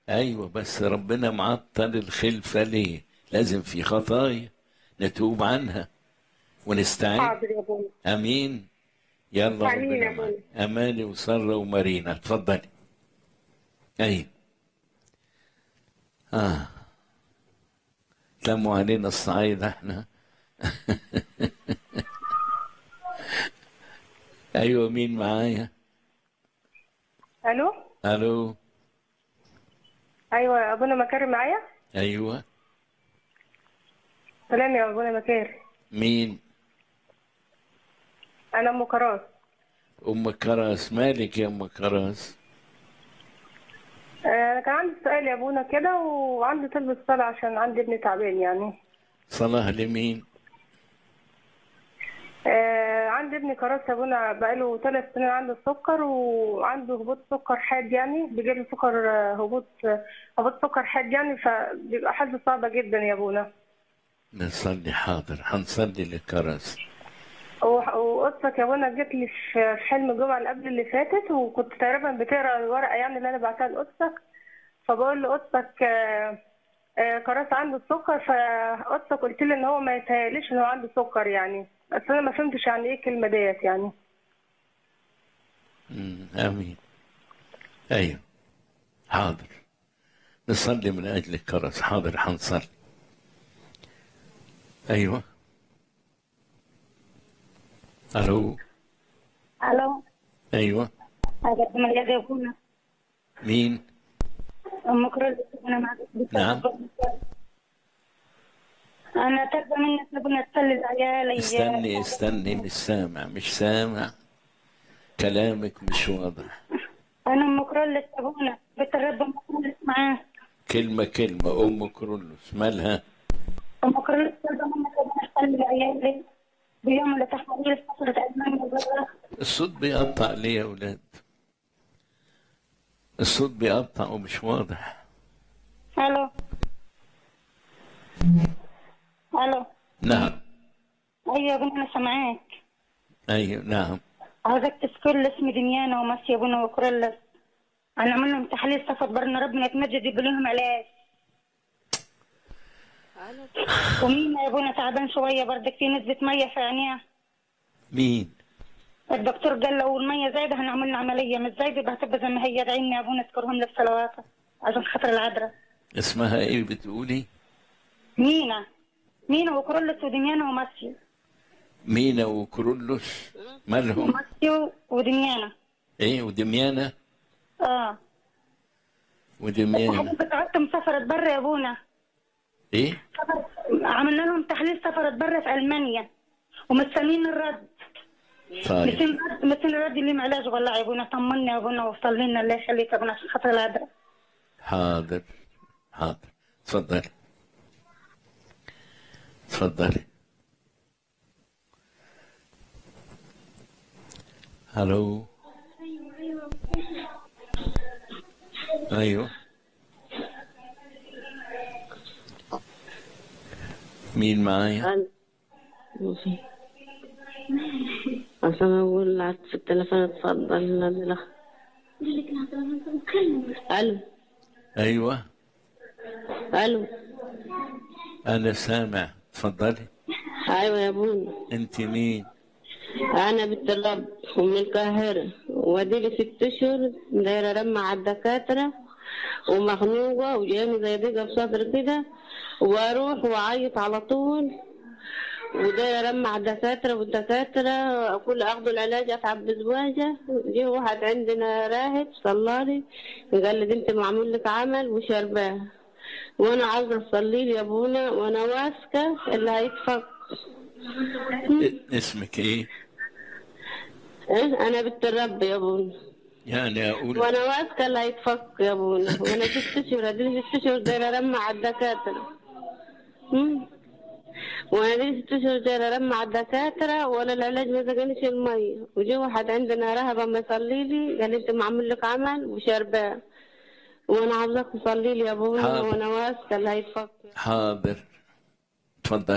ايوه بس ربنا معطل الخلفه ليه لازم في خطايا نتوب عنها ونستعين حاضر يا ابونا امين يلا آمين ربنا يا معاك اماني وساره ومارينا اتفضلي ايوه اه تلموا علينا الصعايدة احنا ايوه مين معايا الو الو ايوه يا ابونا مكارم معايا ايوه سلام يا ابونا مكارم مين انا ام كراس ام كراس مالك يا ام كراس آه، انا كان عندي سؤال يا ابونا كده وعندي طلب الصلاه عشان عندي ابني تعبان يعني صلاة لمين آه، عندي ابني كراس يا ابونا بقاله ثلاث سنين عنده السكر وعنده هبوط سكر حاد يعني بيجيله سكر آه، هبوط آه، هبوط سكر حاد يعني فبيبقى حالته صعبه جدا يا ابونا نصلي حاضر هنصلي لكراس و- وقصتك يا ابونا جت لي في في حلم الجمعه اللي قبل اللي فاتت وكنت تقريبا بتقرا الورقه يعني اللي انا بعتها لقصتك فبقول لقصتك آه، آه، كراس عنده السكر فقصتك قلت لي ان هو ما يتهيأليش ان هو عنده سكر يعني بس انا ما فهمتش يعني ايه الكلمه ديت يعني مم، امين ايوه حاضر نصلي من اجل كراس حاضر هنصلي ايوه الو الو ايوه اقدم اليد يا ابونا مين ام كرول انا معك نعم. انا طالبه منك يا ابونا تصلي عيالي استني استني مش سامع مش سامع كلامك مش واضح انا ام كرول يا ابونا بيت الرب ام كرول معاه كلمة كلمة أم كرولوس مالها ام كرول طالبه منك يا ابونا تصلي عيالي بيوم لتحويل فترة أزمان البرة الصوت بيقطع ليه يا ولاد الصوت بيقطع ومش واضح الو الو نعم ايوه يا ابونا انا سامعاك أيوة نعم عاوزك تذكر لي اسم دنيانا ومسي يا ابونا وكرولس هنعمل لهم تحليل صفة برنا ربنا يتمجد يقول لهم علاج ومين يا ابونا تعبان شويه برضك في نسبه ميه في عينيه مين الدكتور قال لو الميه زايده هنعمل له عمليه مش زايده يبقى هتبقى زي ما هي ادعيني يا ابونا اذكرهم لي في صلواتك عشان خاطر العذراء اسمها إيه بتقولي مينا مينا وكرولس ودنيانا وماسيو مينا وكرولوس مالهم ماسيو ودنيانا إيه ودميانة اه ودميانة حضرتك قعدت مسافرة برا يا ابونا إيه عملنا لهم تحليل سفرة برا في المانيا ومستنيين الرد طيب مستنيين الرد مستنيين الرد اللي علاج والله يا ابونا طمنا يا ابونا وصلي لنا الله يخليك يا ابونا عشان خاطر العذراء حاضر حاضر تفضلي تفضلي الو ايوه مين معايا أنا ماشي. عشان أقول لك في التليفون اتفضل الأخ ألو ايوه ألو انا سامع تفضلي أيوة يا بونا انت مين أنا بنت الرب ومن القاهرة وأديلي ست أشهر دايرة رمى على الدكاترة ومخنوقة وجاية زي ضيقة في صدري كده وأروح وأعيط على طول ودايرة رمى على الدكاترة والدكاترة كل أخذوا العلاج أتعب بزواجة جه واحد عندنا راهب صلالي قال لي دي أنت معمول لك عمل وشرباه وأنا عاوزة أصلي لي يا أبونا وأنا واثقة اللي هيتفك إ- اسمك ايه إيه؟ أنا بنت الرب يا أبونا يعني اقول وانا واثقه اللي هيتفك يا ابونا وانا ست اشهر اديني ست اشهر دايره رمى على الدكاتره مم. وانا دي ست اشهر دايره رمى على الدكاتره ولا العلاج ما سقانيش الميه وجي واحد عندنا رهبه ما يصلي لي قال لي انت معمول لك عمل وشرباه وانا عاوزاك تصلي لي يا ابونا حاضر. وانا واثقه اللي هيتفك حاضر تفضلي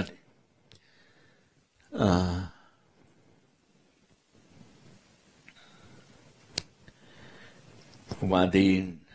آه. وبعدين